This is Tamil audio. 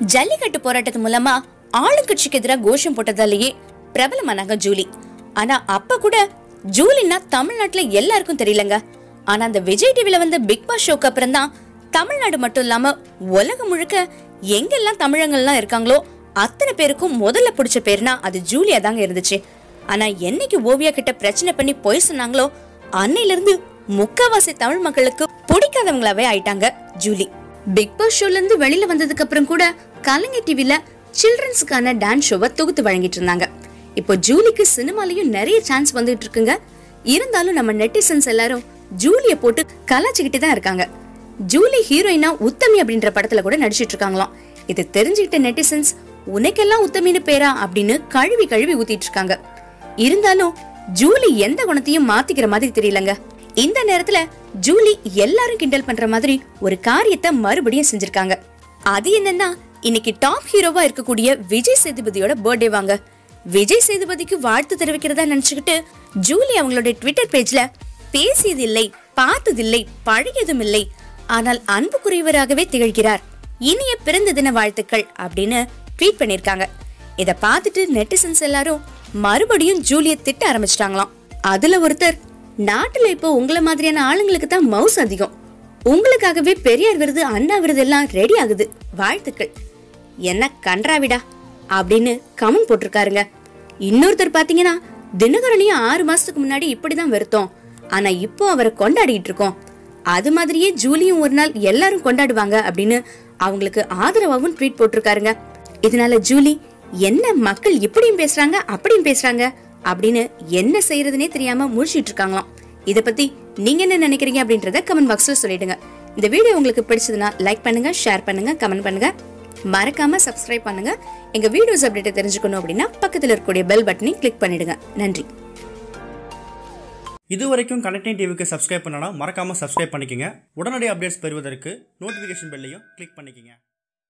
ஜல்லிக்கட்டு போராட்டத்து மூலமா ஆளுங்கட்சிக்கு எதிராக கோஷம் போட்டதாலேயே பிரபலமானாங்க ஜூலி ஆனா அப்ப கூட ஜூலின்னா தமிழ்நாட்டுல எல்லாருக்கும் தெரியலங்க ஆனா அந்த விஜய் டிவில வந்த பிக் பாஸ் ஷோக்கு அப்புறம் தான் தமிழ்நாடு மட்டும் இல்லாம உலகம் முழுக்க எங்கெல்லாம் தமிழங்கள்லாம் இருக்காங்களோ அத்தனை பேருக்கும் முதல்ல பிடிச்ச பேர்னா அது ஜூலியா தாங்க இருந்துச்சு ஆனா என்னைக்கு ஓவியா கிட்ட பிரச்சனை பண்ணி போய் சொன்னாங்களோ அன்னையில இருந்து முக்காவாசி தமிழ் மக்களுக்கு பிடிக்காதவங்களாவே ஆயிட்டாங்க ஜூலி பிக் பாஸ் ஷோல இருந்து வெளியில வந்ததுக்கு அப்புறம் கூட கலைஞர் டிவில சில்ட்ரன்ஸுக்கான டான்ஸ் ஷோவை தொகுத்து வழங்கிட்டு இருந்தாங்க இப்போ ஜூலிக்கு சினிமாலயும் நிறைய சான்ஸ் வந்துட்டு இருக்குங்க இருந்தாலும் நம்ம நெட்டிசன்ஸ் எல்லாரும் ஜூலிய போட்டு கலாச்சிக்கிட்டு தான் இருக்காங்க ஜூலி ஹீரோயினா உத்தமி அப்படின்ற படத்துல கூட நடிச்சிட்டு இருக்காங்களாம் இது தெரிஞ்சுக்கிட்ட நெட்டிசன்ஸ் உனக்கெல்லாம் உத்தமின்னு பேரா அப்படின்னு கழுவி கழுவி ஊத்திட்டு இருக்காங்க இருந்தாலும் ஜூலி எந்த குணத்தையும் மாத்திக்கிற மாதிரி தெரியலங்க இந்த நேரத்துல ஜூலி எல்லாரும் கிண்டல் பண்ற மாதிரி ஒரு காரியத்தை மறுபடியும் செஞ்சிருக்காங்க அது என்னன்னா இன்னைக்கு டாப் ஹீரோவா இருக்கக்கூடிய விஜய் சேதுபதியோட பர்த்டே வாங்க விஜய் சேதுபதிக்கு வாழ்த்து தெரிவிக்கிறதா நினைச்சுக்கிட்டு ஜூலி அவங்களோட ட்விட்டர் பேஜ்ல பேசியதில்லை பார்த்ததில்லை பழகியதும் இல்லை ஆனால் அன்புக்குரியவராகவே திகழ்கிறார் இனிய பிறந்த தின வாழ்த்துக்கள் அப்படின்னு ட்வீட் பண்ணிருக்காங்க இத பார்த்துட்டு நெட்டிசன்ஸ் எல்லாரும் மறுபடியும் ஜூலிய திட்ட ஆரம்பிச்சிட்டாங்களாம் அதுல ஒருத்தர் நாட்டுல இப்போ உங்கள மாதிரியான ஆளுங்களுக்கு தான் மவுஸ் அதிகம் உங்களுக்காகவே பெரியார் விருது அண்ணா விருது எல்லாம் ரெடி ஆகுது வாழ்த்துக்கள் என்ன கன்றாவிடா அப்படின்னு கமெண்ட் போட்டிருக்காருங்க இன்னொருத்தர் பாத்தீங்கன்னா தினகரனையும் ஆறு மாசத்துக்கு முன்னாடி இப்படிதான் வெறுத்தோம் ஆனா இப்போ அவரை கொண்டாடிட்டு இருக்கோம் அது மாதிரியே ஜூலியும் ஒரு நாள் எல்லாரும் கொண்டாடுவாங்க அப்படின்னு அவங்களுக்கு ஆதரவாகவும் ட்வீட் போட்டிருக்காருங்க இதனால ஜூலி என்ன மக்கள் இப்படியும் பேசுறாங்க அப்படியும் பேசுறாங்க அப்படின்னு என்ன செய்யறதுனே தெரியாம முழிச்சிட்டு இருக்காங்களாம் இத பத்தி நீங்க என்ன நினைக்கிறீங்க அப்படின்றத கமெண்ட் பாக்ஸ்ல சொல்லிடுங்க இந்த வீடியோ உங்களுக்கு பிடிச்சதுன்னா லைக் பண்ணுங்க ஷேர் பண்ணுங்க கமெண்ட் பண்ணுங்க மறக்காம சப்ஸ்கிரைப் பண்ணுங்க எங்க வீடியோஸ் அப்டேட் தெரிஞ்சுக்கணும் அப்படின்னா பக்கத்துல இருக்கக்கூடிய பெல் பட்டனையும் கிளிக் பண்ணிடுங்க நன்றி இது வரைக்கும் கனெக்டிங் டிவிக்கு சப்ஸ்கிரைப் பண்ணனா மறக்காமல் சப்ஸ்கிரைப் பண்ணிக்கங்க உடனடி அப்டேட்ஸ் பெறுவதற்கு நோட்டிஃபிகேஷன் பெல்லையும் கிளிக் பண்ணிக்கங்க